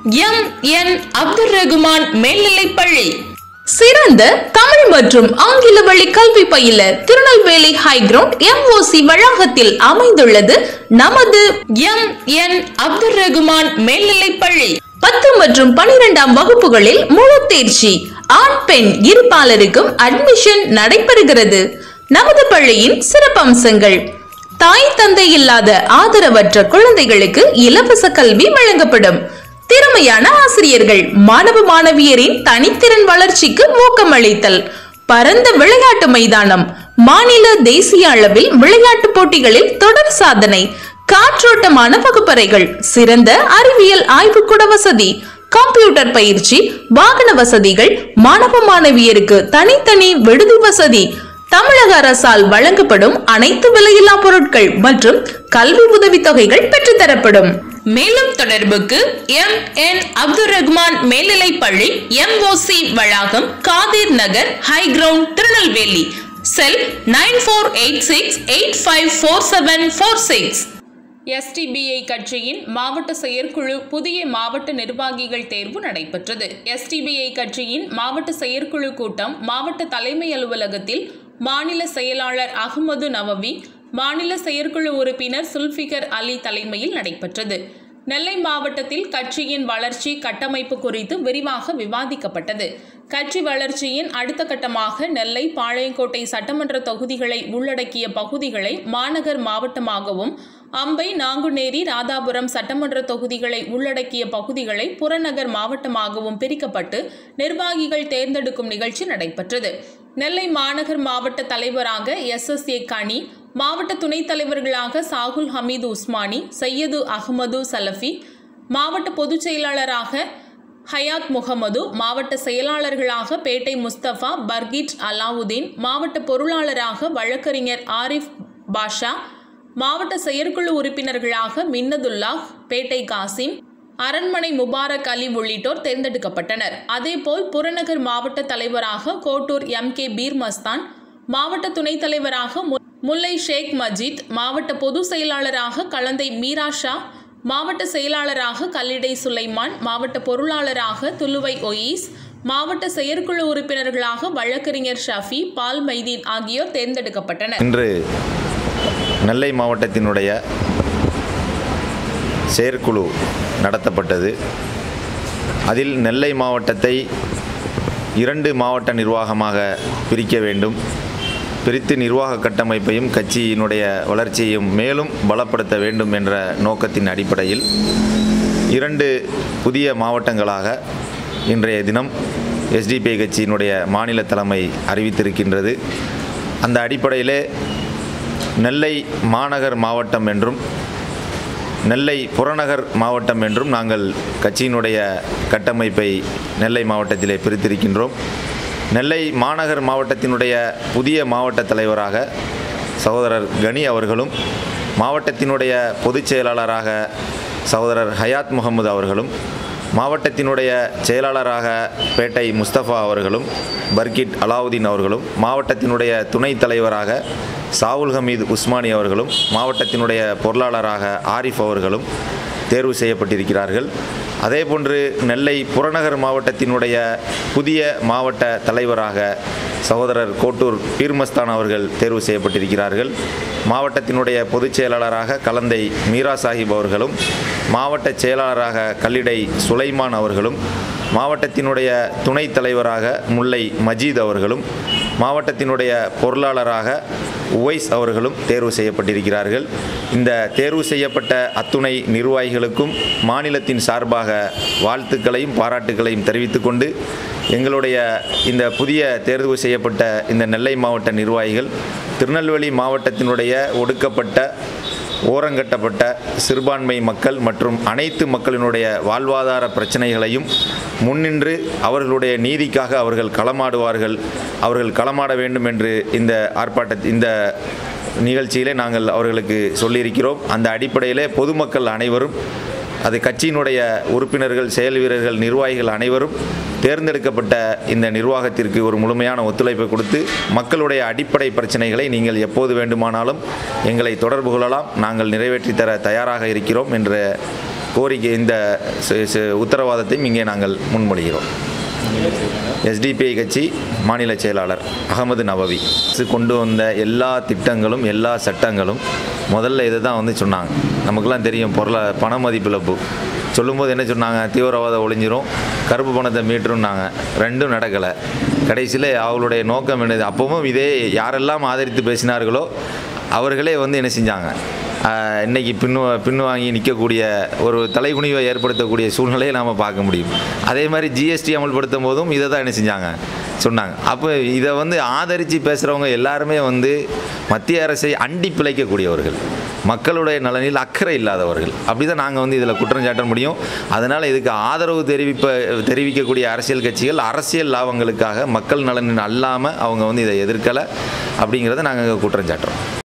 M N Abdul Rahman மேல்நிலைப்பள்ளி சிறந்த தமிழ் மற்றும் ஆங்கில வழி கல்வி பயில திருநெல்வேலி ஹைகிரவுண்ட் எம்ஓசி வளாகத்தில் அமைந்துள்ளது நமது எம் என் அப்துல் ரகுமான் மேல்நிலைப்பள்ளி பத்து மற்றும் பனிரெண்டாம் வகுப்புகளில் முழு தேர்ச்சி ஆண் பெண் இருபாலருக்கும் அட்மிஷன் நடைபெறுகிறது நமது பள்ளியின் சிறப்பம்சங்கள் தாய் தந்தை இல்லாத ஆதரவற்ற குழந்தைகளுக்கு இலவச கல்வி வழங்கப்படும் திறமையான ஆசிரியர்கள் மாணவ மாணவியரின் தனித்திறன் வளர்ச்சிக்கு ஊக்கமளித்தல் பரந்த விளையாட்டு மைதானம் மாநில தேசிய அளவில் விளையாட்டு போட்டிகளில் தொடர் சாதனை காற்றோட்டமான வகுப்பறைகள் சிறந்த அறிவியல் ஆய்வுக்கூட வசதி கம்ப்யூட்டர் பயிற்சி வாகன வசதிகள் மாணவ மாணவியருக்கு தனித்தனி விடுதி வசதி தமிழக அரசால் வழங்கப்படும் அனைத்து விலையில்லா பொருட்கள் மற்றும் கல்வி உதவித்தொகைகள் பெற்றுத்தரப்படும் மேலும் தொடர்புக்கு எம் என் அப்துல் ரகுமான் மேல்நிலைப்பள்ளி எம்ஓசி வளாகம் Kadir Nagar high ground Tirunelveli cell nine four eight six eight five four seven four six SDPI கட்சியின் மாவட்ட செயற்குழு புதிய மாவட்ட நிர்வாகிகள் தேர்வு நடைபெற்றது எஸ்டிபிஐ கட்சியின் மாவட்ட செயற்குழு கூட்டம் மாவட்ட தலைமை அலுவலகத்தில் மாநில செயலாளர் அகமது நவவி மாநில செயற்குழு உறுப்பினர் சுல்பிகர் அலி தலைமையில் நடைபெற்றது நெல்லை மாவட்டத்தில் கட்சியின் வளர்ச்சி கட்டமைப்பு குறித்து விரிவாக விவாதிக்கப்பட்டது கட்சி வளர்ச்சியின் அடுத்த கட்டமாக நெல்லை பாளையங்கோட்டை சட்டமன்ற தொகுதிகளை உள்ளடக்கிய பகுதிகளை மாநகர் மாவட்டமாகவும் அம்பை நாங்குநேரி ராதாபுரம் சட்டமன்ற தொகுதிகளை உள்ளடக்கிய பகுதிகளை புறநகர் மாவட்டமாகவும் பிரிக்கப்பட்டு நிர்வாகிகள் தேர்ந்தெடுக்கும் நிகழ்ச்சி நடைபெற்றது நெல்லை மாநகர் மாவட்ட தலைவராக எஸ் எஸ் ஏ கனி மாவட்ட துணைத் தலைவர்களாக சாகுல் ஹமீது உஸ்மானி சையது அகமது சலஃபி மாவட்ட பொதுச் செயலாளராக ஹயாத் முகமது மாவட்ட செயலாளர்களாக பேட்டை முஸ்தபா பர்கிட் அலாவுதீன் மாவட்ட பொருளாளராக வழக்கறிஞர் ஆரிஃப் பாஷா மாவட்ட செயற்குழு உறுப்பினர்களாக மின்னதுல்லாஹ் பேட்டை காசிம் அரண்மனை முபாரக் அலி உள்ளிட்டோர் தேர்ந்தெடுக்கப்பட்டனர் அதேபோல் புறநகர் மாவட்ட தலைவராக கோட்டூர் எம் கே பீர் மஸ்தான் மாவட்ட துணைத் தலைவராக மு- முல்லை ஷேக் மஜீத் மாவட்ட பொதுச் செயலாளராக கலந்தை மீரா ஷா மாவட்ட செயலாளராக கல்லிடை சுலைமான் மாவட்ட பொருளாளராக துலுவை ஒயீஸ் மாவட்ட செயற்குழு உறுப்பினர்களாக வழக்கறிஞர் ஷஃபி பால் மைதீன் ஆகியோர் தேர்ந்தெடுக்கப்பட்டனர் இன்று நெல்லை மாவட்டத்தினுடைய செயற்குழு நடத்தப்பட்டது அதில் நெல்லை மாவட்டத்தை இரண்டு மாவட்ட நிர்வாகமாக பிரிக்க வேண்டும் பிரித்து நிர்வாக கட்டமைப்பையும் கட்சியினுடைய வளர்ச்சியையும் மேலும் பலப்படுத்த வேண்டும் என்ற நோக்கத்தின் அடிப்படையில் இரண்டு புதிய மாவட்டங்களாக இன்றைய தினம் எஸ்டிபிஐ கட்சியினுடைய மாநில தலைமை அறிவித்திருக்கின்றது அந்த அடிப்படையிலே நெல்லை மாநகர் மாவட்டம் என்றும் நெல்லை புறநகர் மாவட்டம் என்றும் நாங்கள் கட்சியினுடைய கட்டமைப்பை நெல்லை மாவட்டத்திலே பிரித்திருக்கின்றோம் நெல்லை மாநகர் மாவட்டத்தினுடைய புதிய மாவட்ட தலைவராக சகோதரர் கனி அவர்களும் மாவட்டத்தினுடைய பொதுச் செயலாளராக சகோதரர் ஹயாத் முகமது அவர்களும் மாவட்டத்தினுடைய செயலாளராக பேட்டை முஸ்தபா அவர்களும் பர்கிட் அலாவுதீன் அவர்களும் மாவட்டத்தினுடைய துணைத் தலைவராக சாவுல் ஹமீது உஸ்மானி அவர்களும் மாவட்டத்தினுடைய பொருளாளராக ஆரிஃப் அவர்களும் தேர்வு செய்யப்பட்டிருக்கிறார்கள் அதேபோன்று நெல்லை புறநகர் மாவட்டத்தினுடைய புதிய மாவட்ட தலைவராக சகோதரர் கோட்டூர் பீர்மஸ்தான் அவர்கள் தேர்வு செய்யப்பட்டிருக்கிறார்கள் மாவட்டத்தினுடைய பொதுச் செயலாளராக கலந்தை மீரா சாஹிப் அவர்களும் மாவட்ட செயலாளராக கல்லிடை சுலைமான் அவர்களும் மாவட்டத்தினுடைய துணைத் தலைவராக முல்லை மஜீத் அவர்களும் மாவட்டத்தினுடைய பொருளாளராக உவைஸ் அவர்களும் தேர்வு செய்யப்பட்டிருக்கிறார்கள் இந்த தேர்வு செய்யப்பட்ட அத்துணை நிர்வாகிகளுக்கும் மாநிலத்தின் சார்பாக வாழ்த்துக்களையும் பாராட்டுகளையும் தெரிவித்துக்கொண்டு எங்களுடைய இந்த புதிய தேர்வு செய்யப்பட்ட இந்த நெல்லை மாவட்ட நிர்வாகிகள் திருநெல்வேலி மாவட்டத்தினுடைய ஒடுக்கப்பட்ட ஓரங்கட்டப்பட்ட சிறுபான்மை மக்கள் மற்றும் அனைத்து மக்களினுடைய வாழ்வாதார பிரச்சனைகளையும் முன்னின்று அவர்களுடைய நீதிக்காக அவர்கள் களமாடுவார்கள் அவர்கள் களமாட வேண்டும் என்று இந்த ஆர்ப்பாட்ட இந்த நிகழ்ச்சியிலே நாங்கள் அவர்களுக்கு சொல்லியிருக்கிறோம் அந்த அடிப்படையிலே பொதுமக்கள் அனைவரும் அது கட்சியினுடைய உறுப்பினர்கள் செயல் வீரர்கள் நிர்வாகிகள் அனைவரும் தேர்ந்தெடுக்கப்பட்ட இந்த நிர்வாகத்திற்கு ஒரு முழுமையான ஒத்துழைப்பை கொடுத்து மக்களுடைய அடிப்படை பிரச்சனைகளை நீங்கள் எப்போது வேண்டுமானாலும் எங்களை தொடர்பு கொள்ளலாம் நாங்கள் நிறைவேற்றி தர தயாராக இருக்கிறோம் என்று கோரிக்கை இந்த ச- ச- உத்தரவாதத்தையும் இங்கே நாங்கள் முன்மொழிகிறோம் எஸ்டிபிஐ கட்சி மாநில செயலாளர் அகமது நவவி அரசு கொண்டு வந்த எல்லா திட்டங்களும் எல்லா சட்டங்களும் முதல்ல இதை தான் வந்து சொன்னாங்க நமக்கெல்லாம் தெரியும் பொருளா பண மதிப்பிழப்பு சொல்லும்போது என்ன சொன்னாங்க தீவிரவாதம் ஒளிஞ்சிரும் கருப்பு பணத்தை மீட்டுருன்னாங்க ரெண்டும் நடக்கலை கடைசியில் அவங்களுடைய நோக்கம் என்னது அப்பவும் இதே யாரெல்லாம் ஆதரித்து பேசினார்களோ அவர்களே வந்து என்ன செஞ்சாங்க ஆஹ் இன்னைக்கு பின்னு பின்வாங்கி நிற்கக்கூடிய ஒரு தலைகுனிவை ஏற்படுத்தக்கூடிய சூழ்நிலையை நாம் பார்க்க முடியும் அதே மாதிரி ஜிஎஸ்டி அமல்படுத்தும் போதும் இதை தான் என்ன செஞ்சாங்க சொன்னாங்க அப்போ இதை வந்து ஆதரித்து பேசுகிறவங்க எல்லாருமே வந்து மத்திய அரசை அண்டி பிழைக்கக்கூடியவர்கள் மக்களுடைய நலனில் அக்கறை இல்லாதவர்கள் அப்படி தான் நாங்கள் வந்து இதில் குற்றம் சாட்ட முடியும் அதனால் இதுக்கு ஆதரவு தெரிவிப்ப தெரிவிக்கக்கூடிய அரசியல் கட்சிகள் அரசியல் லாபங்களுக்காக மக்கள் நலனில் அல்லாமல் அவங்க வந்து இதை எதிர்க்கலை அப்படிங்கிறத நாங்கள் குற்றம் சாட்டுறோம்